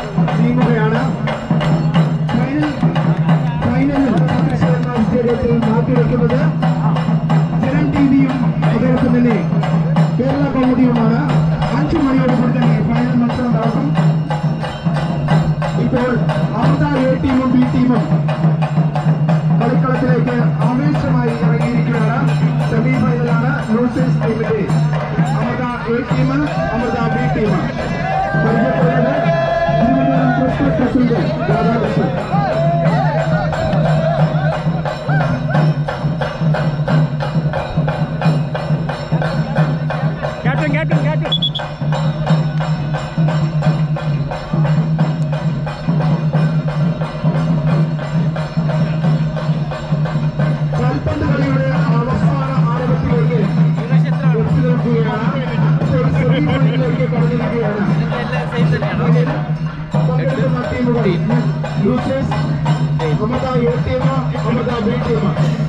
നീങ്ങുകയാണ് ഫൈനൽ ഫൈനലിൽ ശർമ്മ സ്റ്റേഡിയത്തിൽ മാറ്റിവെക്കുന്നത് ജനൻ ടി വിയും അതോടൊപ്പം തന്നെ കേരള കൗമുദിയുമാണ് അഞ്ചു മണിയോട് കൂടി തന്നെ ഫൈനൽ മത്സരം നടക്കും ഇപ്പോൾ അമൃത എ ടീമും ബി ടീമും കളിക്കളത്തിലേക്ക് ആവേശമായി ഇറങ്ങിയിരിക്കുകയാണ് സെമി ഫൈനലാണ് ലൂസേഴ്സ് ടീമിന്റെ Amrita A team Amrita B team പരിചയപ്പെടുന്നത് Thiruvananthapuram Christian president Radhakrishnan captain captain captain കാൽപന്ത് കളിയുടെ അവസാന ആരവത്തിലേക്ക് എത്തി നിൽക്കുകയാണ് ഇപ്പോൾ സെമി ഫൈനലിലേക്ക് കടന്നിരിക്കുകയാണ് അതിൽ പങ്കെടുക്കുന്ന ടീമുകൾ losers Amrita A team Amrita B team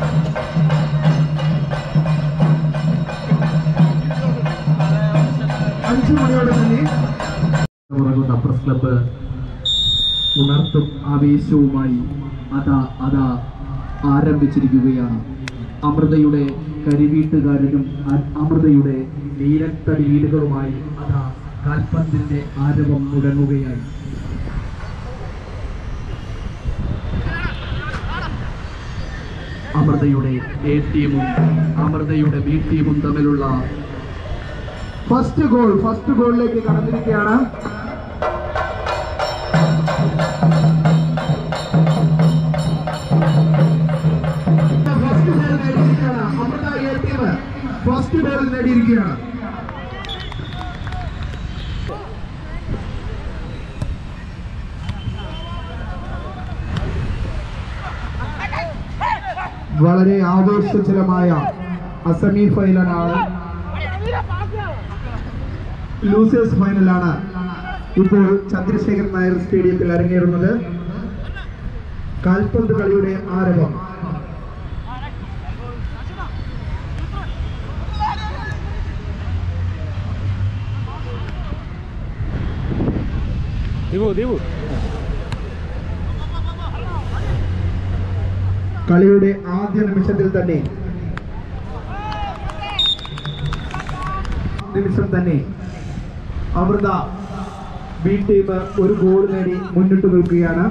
അഞ്ചു മണിയോടെ തന്നെ ഉറങ്ങുന്ന പ്രസ് ക്ലബ്ബ് ഉണർത്തും ആവേശവുമായി അതാ അതാ ആരംഭിച്ചിരിക്കുകയാണ് അമൃതയുടെ കരിവീട്ടുകാരനും അ- അമൃതയുടെ നീലത്തടി വീടുകളുമായി അതാ കാൽപന്തിന്റെ ആരവം മുടങ്ങുകയായി അമൃതയുടെ എ ടീമും അമൃതയുടെ ബി ടീമും തമ്മിലുള്ള ഫസ്റ്റ് ഗോൾ ഫസ്റ്റ് ഗോളിലേക്ക് കടന്നിരിക്കുകയാണ് ഫസ്റ്റ് ഗോൾ നേടിയിരിക്കുകയാണ് Amrita A team first goal നേടിയിരിക്കുകയാണ് വളരെ ആവേശജലമായ സെമി ഫൈനലാണ് ലൂസേഴ്സ് ഫൈനലാണ് ഇപ്പോൾ ചന്ദ്രശേഖരൻ നായർ സ്റ്റേഡിയത്തിൽ അരങ്ങേറുന്നത് കാൽപന്ത് കളിയുടെ ആരവം ദീപു ദീപു കളിയുടെ ആദ്യ നിമിഷത്തിൽ തന്നെ നിമിഷം തന്നെ അമൃത ബി ടീം ഒരു ഗോൾ നേടി മുന്നിട്ട് നിൽക്കുകയാണ്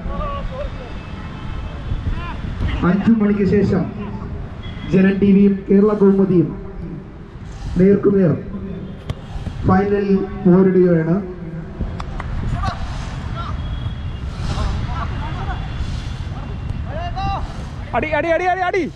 അഞ്ചു മണിക്ക് ശേഷം ജനൻ ടി വിയും കേരള കൗമുദിയും നേർക്കുനേർ ഫൈനലിൽ പോരിടുകയാണ് അടി അടി അടി അടി അടി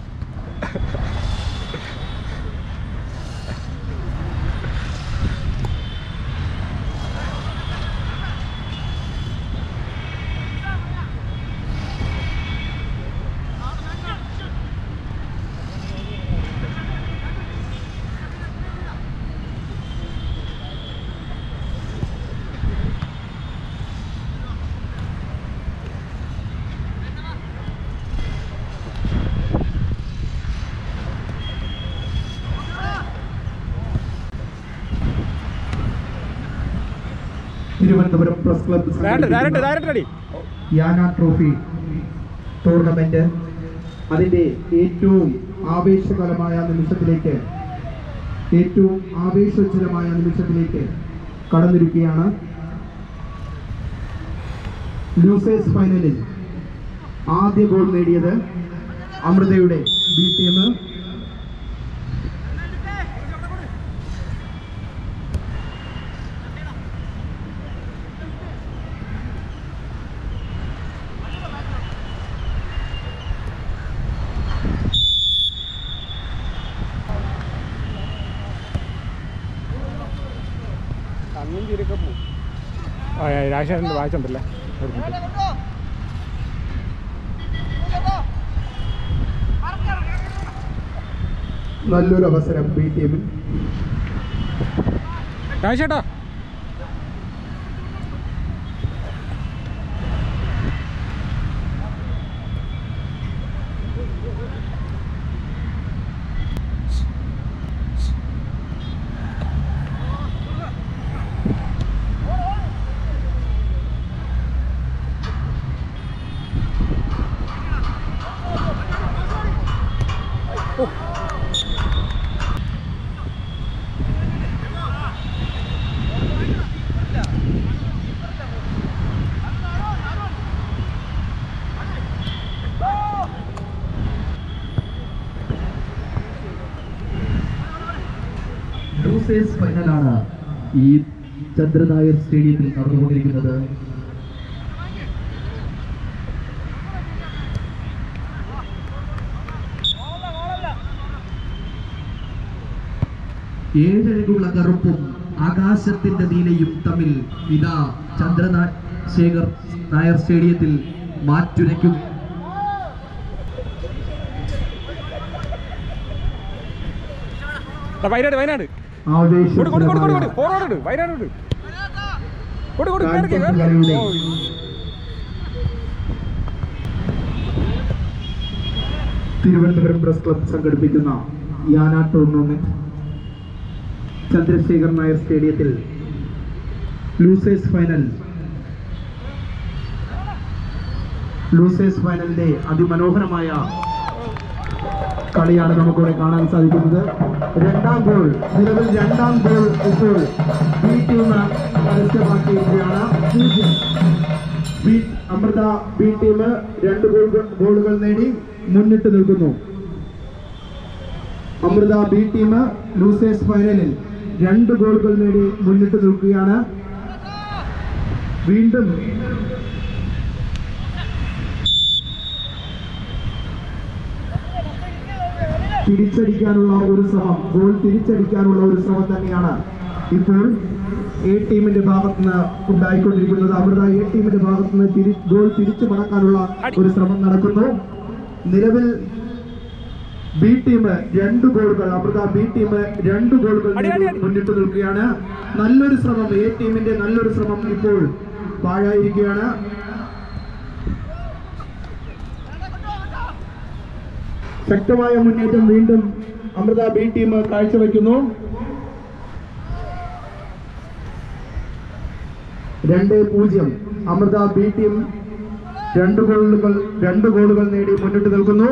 Thiruvananthapuram press club direct direct സംഘടിപ്പിക്കുന്ന ഡയറക്റ്റ് അടി യാന ട്രോഫി ടൂർണമെന്റ് അതിന്റെ ഏറ്റവും ആവേശകരമായ നിമിഷത്തിലേക്ക് ഏറ്റവും ആവേശോജ്വലമായ നിമിഷത്തിലേക്ക് കടന്നിരിക്കുകയാണ് ലൂസേഴ്സ് ഫൈനലിൽ ആദ്യ ഗോൾ നേടിയത് അമൃതയുടെ ബി ടീം കണ്ണും ചീരൊക്കെ പോവും ആ രാജേഷൻ്റെ വായിച്ചുണ്ടല്ലേ ഒരു മിനിറ്റ് നല്ലൊരു അവസരം ബി ടീമിൽ രാജേട്ടാ ലൂസേഴ്സ് ഫൈനലാണ് ഈ ചന്ദ്രനായർ സ്റ്റേഡിയത്തിൽ നടന്നുകൊണ്ടിരിക്കുന്നത് ഏഴഴകുള്ള കറുപ്പും ആകാശത്തിന്റെ നീലയും തമ്മിൽ ഇതാ ചന്ദ്രനാ ശേഖർ നായർ സ്റ്റേഡിയത്തിൽ മാറ്റുരയ്ക്കും ദാ വയനാട് വയനാട് ആവേശം കൊടു കൊടു കൊടു കൊടു കൊടു ഫോർവേഡ് ഇട് വയനാട് ഇട് കൊടു കൊടു കേറി കേറി കളിയുടെ ഓ, തിരുവനന്തപുരം പ്രസ് ക്ലബ് സംഘടിപ്പിക്കുന്ന യാന ടൂർണമെന്റ് ചന്ദ്രശേഖർ നായർ സ്റ്റേഡിയത്തിൽ ലൂസേഴ്സ് ഫൈനൽ ലൂസേഴ്സ് ഫൈനലിന്റെ അതിമനോഹരമായ കളിയാണ് നമുക്കിവിടെ കാണാൻ സാധിക്കുന്നത് രണ്ടാം ഗോൾ നിലവിൽ രണ്ടാം ഗോൾ ഇപ്പോൾ ബി ടീം കരസ്ഥമാക്കിയിരിക്കുകയാണ് പൂജ്യം ബി അമൃത ബി ടീം രണ്ട് ഗോൾ ഗോളുകൾ നേടി മുന്നിട്ട് നിൽക്കുന്നു അമൃത ബി ടീം ലൂസേഴ്സ് ഫൈനലിൽ രണ്ട് ഗോളുകൾ നേടി മുന്നിട്ട് നിൽക്കുകയാണ് വീണ്ടും തിരിച്ചടിക്കാനുള്ള ഒരു ശ്രമം ഗോൾ തിരിച്ചടിക്കാനുള്ള ഒരു ശ്രമം തന്നെയാണ് ഇപ്പോൾ എ ടീമിന്റെ ഭാഗത്ത് നിന്ന് ഉണ്ടായിക്കൊണ്ടിരിക്കുന്നത് അമൃത എ ടീമിന്റെ ഭാഗത്ത് നിന്ന് തിരി ഗോൾ തിരിച്ചു മടക്കാനുള്ള ഒരു ശ്രമം നടക്കുന്നു നിലവിൽ ബി ടീം രണ്ട് ഗോളുകൾ അമൃത ബി ടീം രണ്ട് ഗോളുകൾ അടി, അടി, അടി. മുന്നിട്ട് നിൽക്കുകയാണ് നല്ലൊരു ശ്രമം എ ടീമിന്റെ നല്ലൊരു ശ്രമം ഇപ്പോൾ പാഴായിരിക്കുകയാണ് ശക്തമായ മുന്നേറ്റം വീണ്ടും അമൃത ബി ടീം കാഴ്ചവെക്കുന്നു രണ്ട് പൂജ്യം അമൃത ബി ടീം രണ്ട് ഗോളുകൾ രണ്ട് ഗോളുകൾ നേടി മുന്നിട്ട് നിൽക്കുന്നു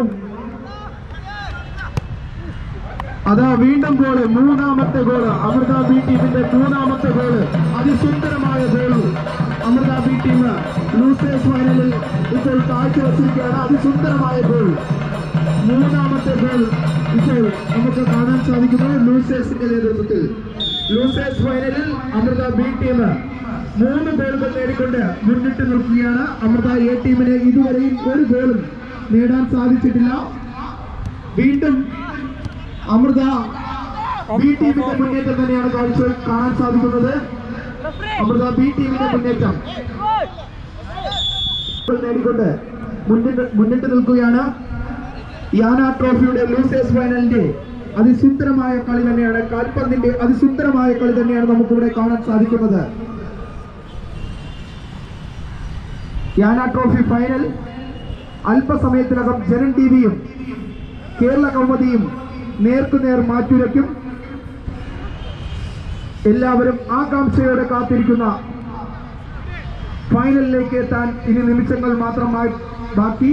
അതാ വീണ്ടും ഗോള് മൂന്നാമത്തെ ഗോള് അമൃത ബി ടീമിന്റെ മൂന്നാമത്തെ ഗോള് അതിസുന്ദരമായ goal Amrita B team losers ഫൈനലിൽ ഇപ്പോൾ കാഴ്ചവെച്ചിരിക്കുകയാണ് അതിസുന്ദരമായ ഗോൾ മൂന്നാമത്തെ ഗോൾ ഇപ്പോൾ നമുക്ക് കാണാൻ സാധിക്കുന്നു ലൂസേഴ്സിന്റെ നേതൃത്വത്തിൽ ലൂസേഴ്സ് ഫൈനലിൽ അമൃത ബി ടീം മൂന്ന് ഗോളുകൾ നേടിക്കൊണ്ട് മുന്നിട്ട് നിൽക്കുകയാണ് അമൃത എ ടീമിന് ഇതുവരെയും ഒരു ഗോളും നേടാൻ സാധിച്ചിട്ടില്ല വീണ്ടും അമൃത ബി ടീമിന്റെ മുന്നേറ്റം തന്നെയാണ് കാഴ്ച കാണാൻ സാധിക്കുന്നത് അമൃത ബി ടീമിന്റെ മുന്നേറ്റം നേടിക്കൊണ്ട് മുന്നിട്ട് മുന്നിട്ട് നിൽക്കുകയാണ് യാന ട്രോഫിയുടെ ലൂസേഴ്സ് ഫൈനലിന്റെ അതിസുന്ദരമായ കളി തന്നെയാണ് കാൽപന്തിന്റെ അതിസുന്ദരമായ കളി തന്നെയാണ് നമുക്കിവിടെ കാണാൻ സാധിക്കുന്നത് യാന ട്രോഫി ഫൈനൽ അല്പസമയത്തിനകം ജനൻ ടി വിയും കേരള കൗമുദിയും നേർക്കുനേർ മാറ്റുരയ്ക്കും എല്ലാവരും ആകാംക്ഷയോടെ കാത്തിരിക്കുന്ന ഫൈനലിലേക്ക് എത്താൻ ഇനി നിമിഷങ്ങൾ മാത്രമായി ബാക്കി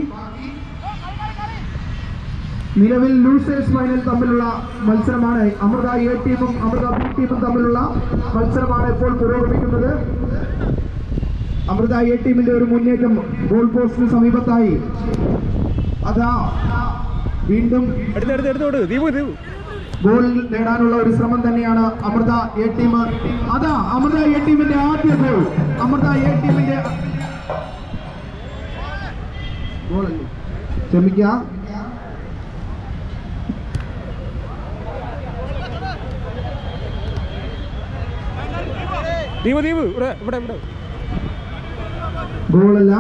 നിലവിൽ ലൂസേഴ്സ് ഫൈനൽ തമ്മിലുള്ള മത്സരമാണ് അമൃത എ ടീമും അമൃത ബി ടീമും തമ്മിലുള്ള മത്സരമാണ് ഇപ്പോൾ പുരോഗമിക്കുന്നത് അമൃത എ ടീമിന്റെ ഒരു മുന്നേറ്റം ഗോൾ പോസ്റ്റിന് സമീപത്തായി അതാ വീണ്ടും എടുത്ത് എടുത്ത് എടുത്ത് വിട് ദീപു ദീപു ഗോൾ നേടാനുള്ള ഒരു ശ്രമം തന്നെയാണ് അമൃത എ ടീം അതാ അമൃത എ ടീമിന്റെ ആദ്യ ഗോൾ അമൃത എ ടീമിന്റെ ഗോളല്ലേ ക്ഷമിക്കുക ദീപു ദീപു ഇവിടെ ഇവിടെ ഇവിടെ ഗോളല്ല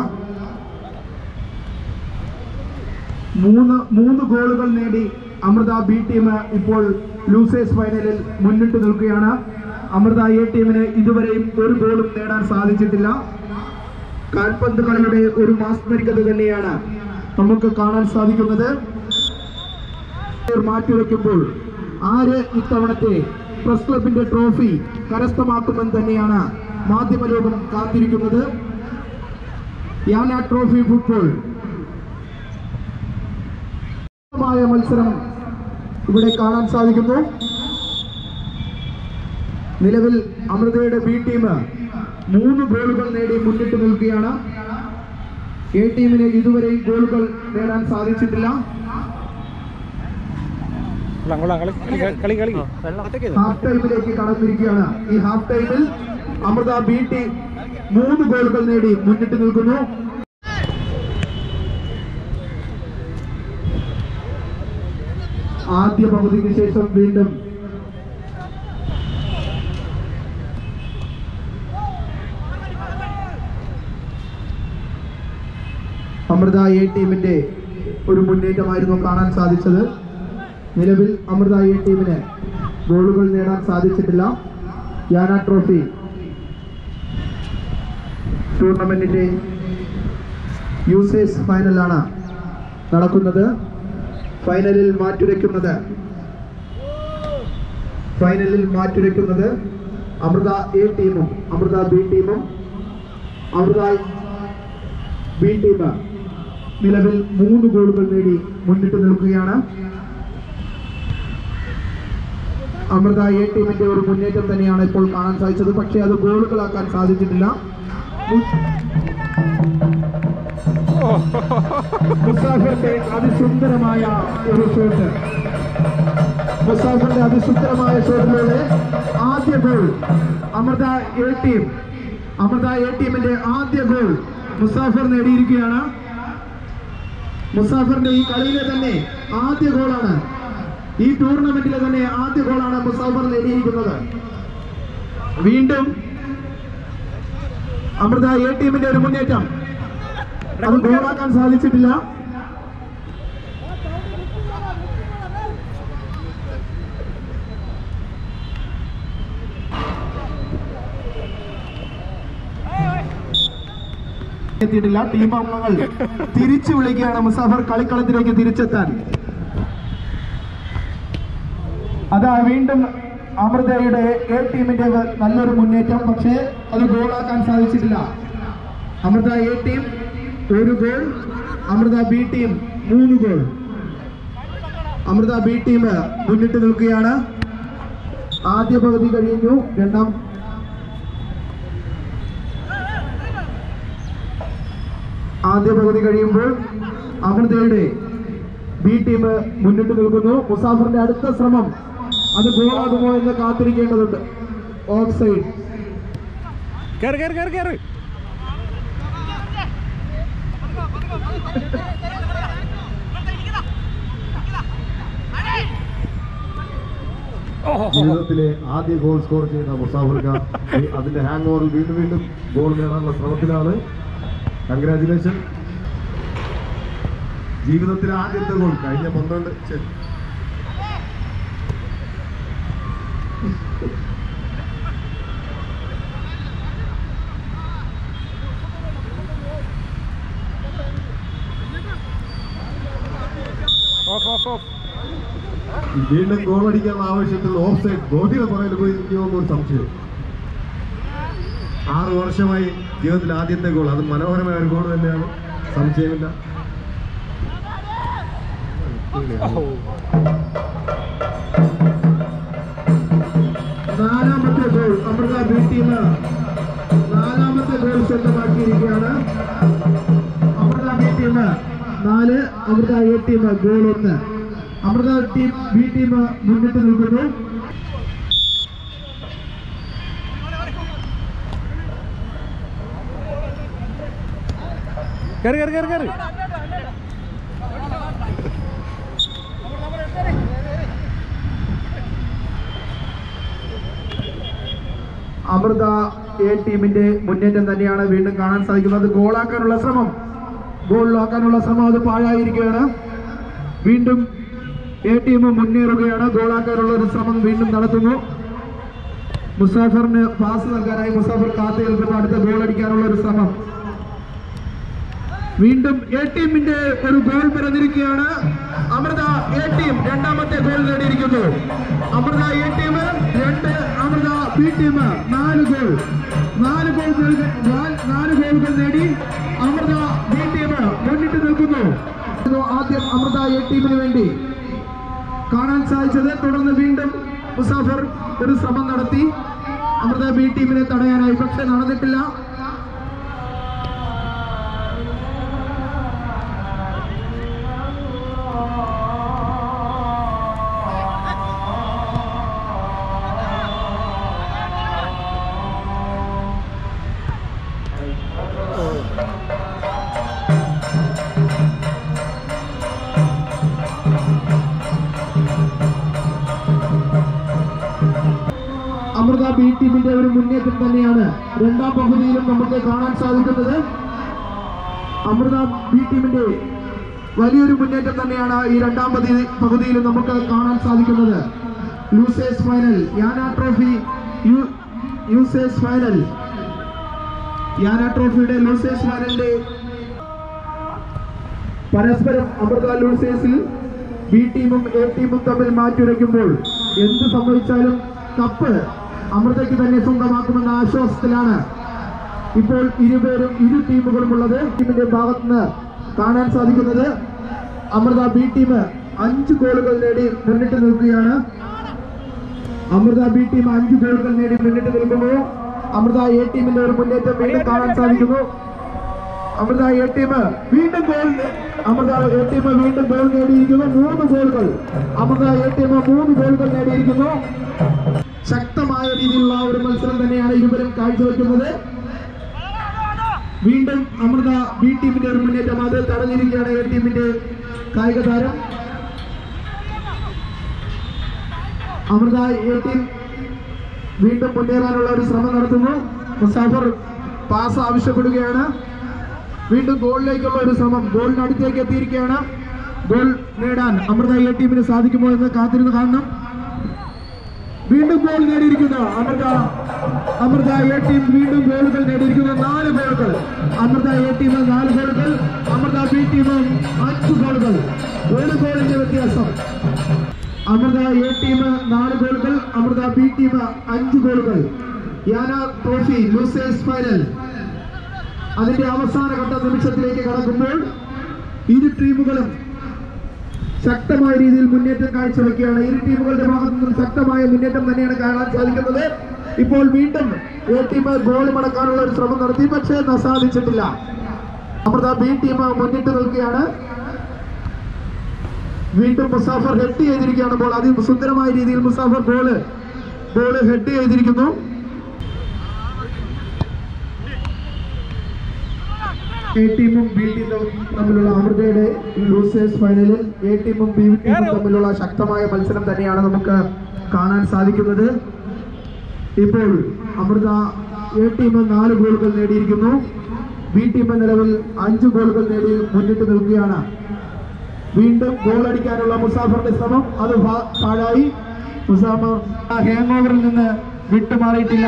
മൂന്ന് മൂന്ന് ഗോളുകൾ നേടി അമൃത ബി ടീം ഇപ്പോൾ ലൂസേഴ്സ് ഫൈനലിൽ മുന്നിട്ട് നിൽക്കുകയാണ് അമൃത എ ടീമിന് ഇതുവരെയും ഒരു ഗോളും നേടാൻ സാധിച്ചിട്ടില്ല കാൽപന്ത് കളിയുടെ ഒരു മാസ്മരികത തന്നെയാണ് നമുക്ക് കാണാൻ സാധിക്കുന്നത് മാറ്റിവെക്കുമ്പോൾ ആര് ഇത്തവണത്തെ പ്രസ് ക്ലബിന്റെ ട്രോഫി കരസ്ഥമാക്കുമെന്ന് തന്നെയാണ് മാധ്യമലോകം കാത്തിരിക്കുന്നത് യാന ട്രോഫി ഫുട്ബോൾ മായ മത്സരം ഇവിടെ കാണാൻ സാധിക്കുന്നു നിലവിൽ അമൃതയുടെ ബി ടീം മൂന്ന് ഗോളുകൾ നേടി മുന്നിട്ട് നിൽക്കുകയാണ് എ ടീമിന് ഇതുവരെയും ഗോളുകൾ നേടാൻ സാധിച്ചിട്ടില്ല കൊള്ളാം കൊള്ളാം കളി കളി കളി കളി ഹാഫ് ടൈമിലേക്ക് കടന്നിരിക്കുകയാണ് ഈ ഹാഫ് ടൈമിൽ അമൃത ബി ടീം മൂന്ന് ഗോളുകൾ നേടി മുന്നിട്ട് നിൽക്കുന്നു ആദ്യ പകുതിക്ക് ശേഷം വീണ്ടും അമൃത എ ടീമിന്റെ ഒരു മുന്നേറ്റമായിരുന്നു കാണാൻ സാധിച്ചത് നിലവിൽ അമൃത എ ടീമിന് ഗോളുകൾ നേടാൻ സാധിച്ചിട്ടില്ല യാന ട്രോഫി ടൂർണമെന്റിന്റെ യൂസേഴ്സ് ഫൈനലാണ് നടക്കുന്നത് ഫൈനലിൽ മാറ്റുരയ്ക്കുന്നത് ഫൈനലിൽ മാറ്റുരയ്ക്കുന്നത് അമൃത എ ടീമും അമൃത ബി ടീമും അമൃത ബി ടീം നിലവിൽ മൂന്ന് ഗോളുകൾ നേടി മുന്നിട്ട് നിൽക്കുകയാണ് അമൃത എ ടീമിന്റെ ഒരു മുന്നേറ്റം തന്നെയാണ് ഇപ്പോൾ കാണാൻ സാധിച്ചത് പക്ഷേ അത് ഗോളുകളാക്കാൻ സാധിച്ചിട്ടില്ല മുസാഫിന്റെ അതിസുന്ദരമായ ഒരു ഷോട്ട് മുസാഫിന്റെ അതിസുന്ദരമായ ഷോട്ടിലൂടെ ആദ്യ goal Amrita A team Amrita A ടീമിന്റെ ആദ്യ ഗോൾ മുസാഫർ നേടിയിരിക്കുകയാണ് മുസാഫറിന്റെ ഈ കളിയിലെ തന്നെ ആദ്യ ഗോളാണ് ഈ ടൂർണമെന്റിലെ തന്നെ ആദ്യ ഗോളാണ് മുസാഫർ നേടിയിരിക്കുന്നത് വീണ്ടും അമൃത എ ടീമിന്റെ ഒരു മുന്നേറ്റം അത് ഗോളാക്കാൻ സാധിച്ചിട്ടില്ല എത്തിയിട്ടില്ല ടീം അംഗങ്ങൾ തിരിച്ചു വിളിക്കുകയാണ് മുസാഫർ കളിക്കളത്തിലേക്ക് തിരിച്ചെത്താൻ അതാ വീണ്ടും അമൃതയുടെ എ ടീമിന്റെ നല്ലൊരു മുന്നേറ്റം പക്ഷേ അത് ഗോളാക്കാൻ സാധിച്ചിട്ടില്ല അമൃത എ ടീം ഒരു ഗോൾ അമൃത ബി ടീം മൂന്ന് ഗോൾ അമൃത ബി ടീം മുന്നിട്ട് നിൽക്കുകയാണ് ആദ്യ പകുതി കഴിഞ്ഞു രണ്ടാം ആദ്യ പകുതി കഴിയുമ്പോൾ അമൃതയുടെ ബി ടീം മുന്നിട്ട് നിൽക്കുന്നു മുസാഫറിന്റെ അടുത്ത ശ്രമം അത് ഗോളാകുമോ എന്ന് കാത്തിരിക്കേണ്ടതുണ്ട് ഓഫ് സൈഡ് കയറി കയറി കയറി കയറി ജീവിതത്തിലെ ആദ്യ ഗോൾ സ്കോർ ചെയ്ത മുസാഫർക്ക അതിന്റെ ഹാങ് ഓവറിൽ വീണ്ടും വീണ്ടും ഗോൾ നേടാനുള്ള ശ്രമത്തിലാണ് കൺഗ്രാചുലേഷൻ ജീവിതത്തിലെ ആദ്യത്തെ ഗോൾ കഴിഞ്ഞ പന്ത്രണ്ട് ഛെ, ഓഫ് ഓഫ് ഓഫ് വീണ്ടും ഗോൾ അടിക്കാനുള്ള ആവശ്യത്തിൽ ഓഫ് സൈഡ് ഗോളിയുടെ പുറകിൽ പോയി ഇരിക്കുമോ ഒരു സംശയം ആറ് വർഷമായി ജീവിതത്തിൽ ആദ്യത്തെ ഗോൾ അത് മനോഹരമായ ഒരു ഗോൾ തന്നെയാണ് സംശയമില്ല നാലാമത്തെ ഗോൾ അമൃത ബി ടീം നാലാമത്തെ ഗോൾ സ്വന്തമാക്കിയിരിക്കുകയാണ് അമൃത ബി ടീം നാല് അമൃത എ ടീം ഗോൾ ഒന്ന് അമൃത ടീം ബി ടീം മുന്നിട്ട് നിൽക്കുന്നു കയറി കയറി കയറി കയറി അമൃത എ ടീമിന്റെ മുന്നേറ്റം തന്നെയാണ് വീണ്ടും കാണാൻ സാധിക്കുന്നത് ഗോളാക്കാനുള്ള ശ്രമം ഗോളിലാക്കാനുള്ള ശ്രമം അത് പാഴായിരിക്കുകയാണ് വീണ്ടും എ ടീം മുന്നേറുകയാണ് ഗോളാക്കാനുള്ള ഒരു ശ്രമം വീണ്ടും നടത്തുന്നു മുസാഫറിന് പാസ് നൽകാനായി മുസാഫർ കാത്തു നിൽക്കുന്നു അടുത്ത ഗോൾ അടിക്കാനുള്ള ഒരു ശ്രമം വീണ്ടും എ ടീമിന്റെ ഒരു ഗോൾ പിറന്നിരിക്കുകയാണ് അമൃത എ ടീം രണ്ടാമത്തെ ഗോൾ നേടിയിരിക്കുന്നു അമൃത എ ടീം രണ്ട് അമൃത ബി ടീം നാല് ഗോൾ നാല് ഗോൾ നൽക- നാല് നാല് ഗോളുകൾ നേടി അമൃത ബി ടീം മുന്നിട്ട് നിൽക്കുന്നു ഇത് ആദ്യം അമൃത എ ടീമിന് വേണ്ടി കാണാൻ സാധിച്ചത് തുടർന്ന് വീണ്ടും മുസാഫർ ഒരു ശ്രമം നടത്തി അമൃത ബി ടീമിനെ തടയാനായി പക്ഷെ നടന്നിട്ടില്ല ബി ടീമിന്റെ ഒരു മുന്നേറ്റം തന്നെയാണ് രണ്ടാം പകുതിയിലും നമുക്ക് കാണാൻ സാധിക്കുന്നത് അമൃത ബി ടീമിന്റെ വലിയൊരു മുന്നേറ്റം തന്നെയാണ് ഈ രണ്ടാം പകുതി പകുതിയിലും നമുക്ക് കാണാൻ സാധിക്കുന്നത് ലൂസേഴ്സ് ഫൈനൽ യാന ട്രോഫി യു- യൂസേഴ്സ് ഫൈനൽ യാന ട്രോഫിയുടെ ലൂസേഴ്സ് ഫൈനലിന്റെ പരസ്പരം അമൃത ലൂസേഴ്സിൽ ബി ടീമും എ ടീമും തമ്മിൽ മാറ്റുരയ്ക്കുമ്പോൾ എന്ത് സംഭവിച്ചാലും കപ്പ് അമൃതയ്ക്ക് തന്നെ സ്വന്തമാക്കുമെന്ന ആശ്വാസത്തിലാണ് ഇപ്പോൾ ഇരുപേരും ഇരു ടീമുകളും ഉള്ളത് ടീമിന്റെ ഭാഗത്തുനിന്ന് കാണാൻ സാധിക്കുന്നത് അമൃത ബി ടീം അഞ്ച് ഗോളുകൾ നേടി മുന്നിട്ട് നിൽക്കുകയാണ് അമൃത ബി ടീം അഞ്ച് ഗോളുകൾ നേടി മുന്നിട്ട് നിൽക്കുന്നു അമൃത എ ടീമിന്റെ ഒരു മുന്നേറ്റം വീണ്ടും കാണാൻ സാധിക്കുന്നു അമൃത എ ടീം വീണ്ടും ഗോൾ അമൃത എ ടീം വീണ്ടും ഗോൾ നേടിയിരിക്കുന്നു മൂന്ന് ഗോളുകൾ അമൃത എ ടീം മൂന്ന് ഗോളുകൾ നേടിയിരിക്കുന്നു ശക്തമായ രീതിയിലുള്ള ഒരു മത്സരം തന്നെയാണ് ഇരുവരും കാഴ്ചവെക്കുന്നത് വീണ്ടും അമൃത ബി ടീമിന്റെ ഒരു മുന്നേറ്റം അത് തടഞ്ഞിരിക്കുകയാണ് എ ടീമിന്റെ കായിക താരം അമൃത എ ടീം വീണ്ടും മുന്നേറാനുള്ള ഒരു ശ്രമം നടത്തുന്നു മുസാഫർ പാസ് ആവശ്യപ്പെടുകയാണ് വീണ്ടും ഗോളിലേക്കുള്ള ഒരു ശ്രമം ഗോളിനടുത്തേക്ക് എത്തിയിരിക്കുകയാണ് ഗോൾ നേടാൻ അമൃത എ ടീമിന് സാധിക്കുമോ എന്ന് കാത്തിരുന്ന് കാണണം വീണ്ടും ഗോൾ നേടിയിരിക്കുന്നു അമൃത അമൃത എ ടീം വീണ്ടും ഗോളുകൾ നേടിയിരിക്കുന്നു നാല് ഗോളുകൾ അമൃത എ ടീം നാല് ഗോളുകൾ അമൃത ബി ടീം അഞ്ച് ഗോളുകൾ ഒരു ഗോളിന്റെ വ്യത്യാസം അമൃത എ ടീം നാല് ഗോളുകൾ അമൃത ബി ടീം അഞ്ച് ഗോളുകൾ യാന ട്രോഫി ലൂസേഴ്സ് ഫൈനൽ അതിന്റെ അവസാന ഘട്ട നിമിഷത്തിലേക്ക് കടക്കുമ്പോൾ ഇരു ടീമുകളും ശക്തമായ രീതിയിൽ മുന്നേറ്റം കാഴ്ചവെക്കുകയാണ് ഇരു ടീമുകളുടെ ഭാഗത്തു നിന്നും ശക്തമായ മുന്നേറ്റം തന്നെയാണ് കാണാൻ സാധിക്കുന്നത് ഇപ്പോൾ വീണ്ടും എ ടീം ഗോൾ മടക്കാനുള്ള ഒരു ശ്രമം നടത്തി പക്ഷേ ന- സാധിച്ചിട്ടില്ല അമൃത ബി ടീം മുന്നിട്ട് നിൽക്കുകയാണ് വീണ്ടും മുസാഫർ ഹെഡ് ചെയ്തിരിക്കുകയാണ് ബോൾ അതിസുന്ദരമായ രീതിയിൽ മുസാഫർ ബോള് ബോള് ഹെഡ് ചെയ്തിരിക്കുന്നു എ ടീമും ബി ടീമും തമ്മിലുള്ള അമൃതയുടെ ലൂസേഴ്സ് ഫൈനലിൽ എ ടീമും ബി ടീമും തമ്മിലുള്ള ശക്തമായ മത്സരം തന്നെയാണ് നമുക്ക് കാണാൻ സാധിക്കുന്നത് ഇപ്പോൾ അമൃത എ ടീം നാല് ഗോളുകൾ നേടിയിരിക്കുന്നു ബി ടീം നിലവിൽ അഞ്ച് ഗോളുകൾ നേടി മുന്നിട്ട് നിൽക്കുകയാണ് വീണ്ടും ഗോൾ അടിക്കാനുള്ള മുസാഫറിന്റെ ശ്രമം അത് ഫാ- പാഴായി മുസാഫർ ഹാങ് ഓവറിൽ നിന്ന് വിട്ടുമാറിയിട്ടില്ല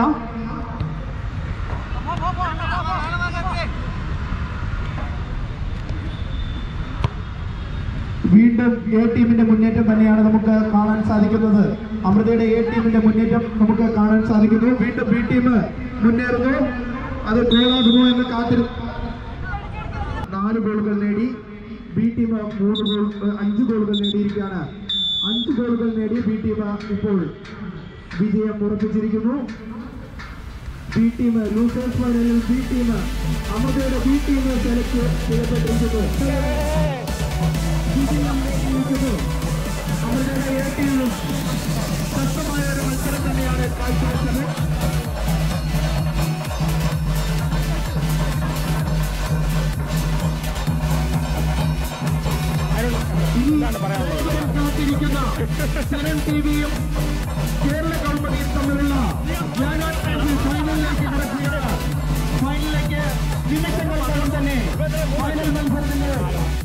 വീണ്ടും എ ടീമിന്റെ മുന്നേറ്റം തന്നെയാണ് നമുക്ക് കാണാൻ സാധിക്കുന്നത് അമൃതയുടെ എ ടീമിന്റെ മുന്നേറ്റം നമുക്ക് കാണാൻ സാധിക്കുന്നു വീണ്ടും ബി ടീം മുന്നേറുന്നു അത് ഗോളാകുമോ എന്ന് കാത്തിരു നാല് ഗോളുകൾ നേടി ബി ടീം മൂന്ന് ഗോൾ ഏഹ് അഞ്ച് ഗോളുകൾ നേടിയിരിക്കുകയാണ് അഞ്ച് ഗോളുകൾ നേടി ബി ടീം ഇപ്പോൾ വിജയം ഉറപ്പിച്ചിരിക്കുന്നു ബി ടീം ലൂസേഴ്സ് ഫൈനലിൽ ബി ടീം അമൃതയുടെ ബി ടീം സെലക്ട് ചെയ്യപ്പെട്ടിരിക്കുന്നു വിജയം നേടിയിരിക്കുന്നു അമൃതയുടെ എ ടീമും ശക്തമായ ഒരു മത്സരം തന്നെയാണ് കാഴ്ചവെച്ചത് എന്താണ് പറയാനുള്ളത് കാത്തിരിക്കുന്ന സനം ടിവിയും കേരള കൗമുദിയും തമ്മിലുള്ള ഞാനാ ട്രോഫി ഫൈനലിലേക്ക് കടക്കുകയാണ് ഫൈനലിലേക്ക് നിമിഷങ്ങൾക്കകം തന്നെ ഫൈനൽ മത്സരത്തിന്റെ